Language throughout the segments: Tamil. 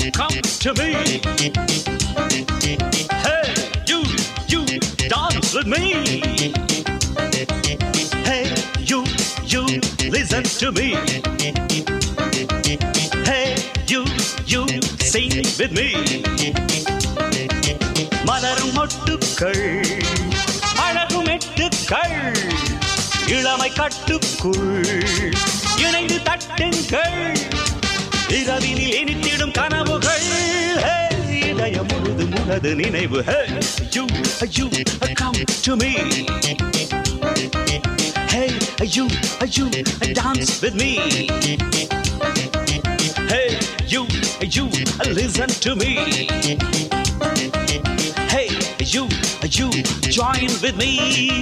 come to me. Hey, you, you, dance with me. Hey, you, you, listen to me. Hey, you, you, sing with me. மலரும் மொட்டுக்கள் அழகும் எட்டுக்கள் இளமை கட்டுக்குள் இணைந்து தட்டுங்கள் இரவினில் இனித்திடும் கனவுகள் ஹே, இதயம் முழுதும் உனது நினைவு ஹே, you, you, come to me Hey, you, you, dance with me Hey, you, you, listen to me Hey, you, you, join with me.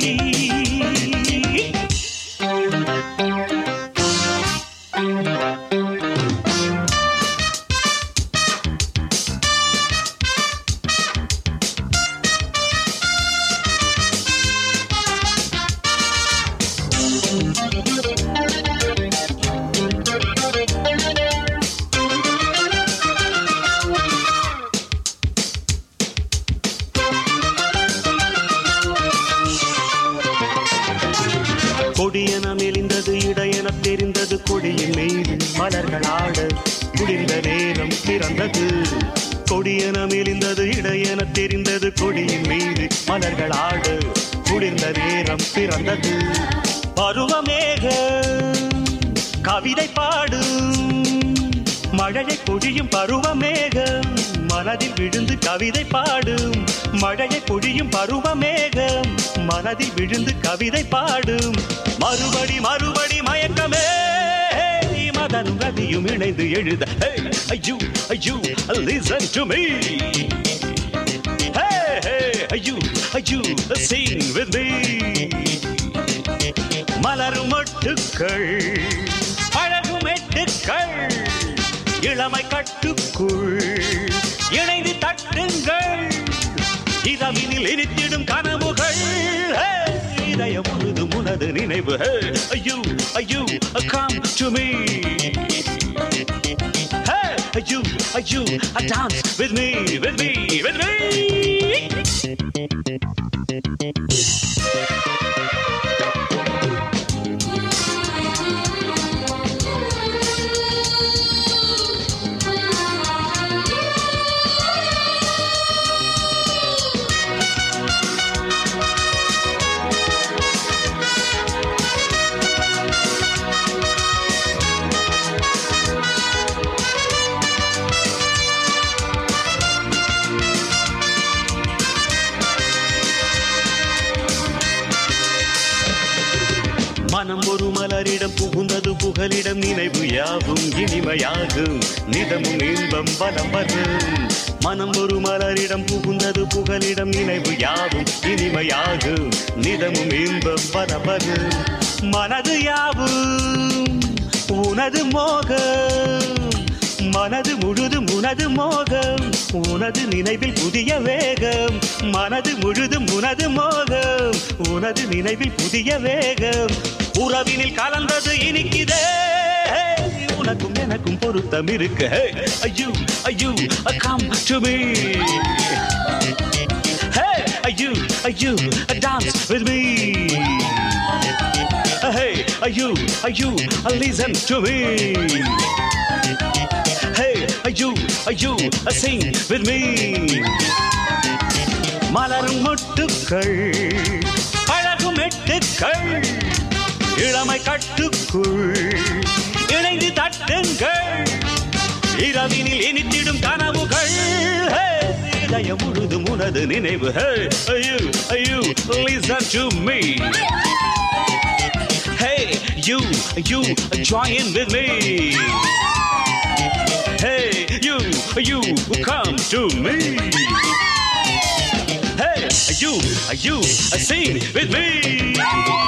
கொடியன மெலிந்தது இடையென தெரிந்தது கொடியின் மீது மலர்கள் ஆட குளிர்ந்த நேரம் பிறந்தது கொடியன மெலிந்தது இடையென தெரிந்தது கொடியின் மீது மலர்கள் ஆட குளிர்ந்த நேரம் பிறந்தது பருவமேக கவிதை பாடும் மழையை பொழியும் பருவமேகம் மனதில் விழுந்து கவிதை பாடும் மழையை பொழியும் பருவமேகம் மனதில் விழுந்து கவிதை பாடும் மறுபடி மறுபடி மயக்கமே மதனும் ரதியும் இணைந்து எழுத Hey, you, you, listen to me. Hey, hey, you, you, sing with me. மலரும் மொட்டுக்கள் அழகும் எட்டுக்கள் இளமை கட்டுக்குள் இணைந்து தட்டுங்கள் இரவினில் இனித்திடும் கனவுகள் ஹே, இதயம் முழுதும் உனது நினைவு ஹே, ஐயோ ஐயோ come to me Hey, ஐயோ ஐயோ dance with me with me with me மனம் ஒரு மலரிடம் புகுந்தது புகலிடம் நினைவு யாவும் இனிமையாகும் நிதமும் இன்பம் வலம் வரும் மனம் ஒரு மலரிடம் புகுந்தது புகலிடம் நினைவு யாவும் இனிமையாகும் நிதமும் இன்பம் வலம் வரும் மனது யாவும் உனது மோகம் மனது முழுதும் உனது மோகம் உனது நினைவில் புதிய வேகம் மனது முழுதும் உனது மோகம் உனது நினைவில் புதிய வேகம் உறவினில் கலந்தது இனிக்குதே உனக்கும் எனக்கும் பொருத்தம் இருக்கு ஐயோ ஐயோ come to me Hey, you, you, dance with me. Hey, you, you, listen to me. Hey, you, you, sing with me. மலரும் மொட்டுக்கள் அழகும் எட்டுக்கள் இளமை கட்டுக்குள் இணைந்து தட்டுங்கள் இரவினில் இனித்திடும் கனவுகள் ஹே, இதயம் முழுதும் உனது நினைவு ஹே, ஐயோ ஐயோ listen to me Hey, you, you, join with me. Hey, you, you, come to me. Hey, you, you, sing with me.